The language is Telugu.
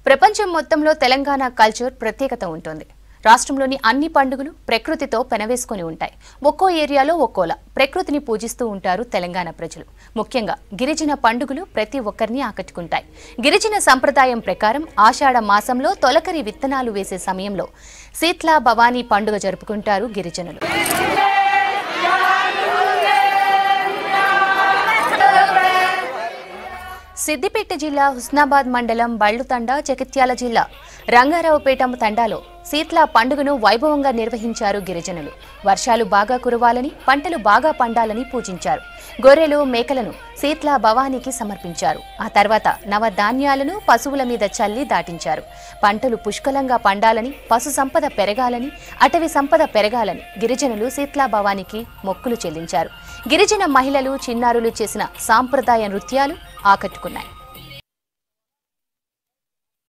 ప్రపంచం మొత్తంలో తెలంగాణ కల్చర్ ప్రత్యేకత ఉంటుంది రాష్ట్రంలోని అన్ని పండుగలు ప్రకృతితో పెనవేసుకొని ఉంటాయి ఒక్కో ఏరియాలో ఒక్కోలా ప్రకృతిని పూజిస్తూ ఉంటారు తెలంగాణ ప్రజలు ముఖ్యంగా గిరిజన పండుగలు ప్రతి ఒక్కరిని ఆకట్టుకుంటాయి గిరిజన సంప్రదాయం ప్రకారం ఆషాఢ మాసంలో తొలకరి విత్తనాలు వేసే సమయంలో శీత్లా భవానీ పండుగ జరుపుకుంటారు గిరిజనులు సిద్దిపేట జిల్లా హుస్నాబాద్ మండలం బళ్లుతండ జగిత్యాల జిల్లా రంగారావుపేట తండాలో శీత్లా పండుగను వైభవంగా నిర్వహించారు గిరిజనులు వర్షాలు బాగా కురవాలని పంటలు బాగా పండాలని పూజించారు గొర్రెలు మేకలను శీత్లా భవానీకి సమర్పించారు ఆ తర్వాత నవధాన్యాలను పశువుల మీద చల్లి దాటించారు పంటలు పుష్కలంగా పండాలని పశు సంపద పెరగాలని అటవీ సంపద పెరగాలని గిరిజనులు శీత్లా భవానీకి మొక్కులు చెల్లించారు గిరిజన మహిళలు చిన్నారులు చేసిన సాంప్రదాయ నృత్యాలు ఆకట్టుకున్నాయి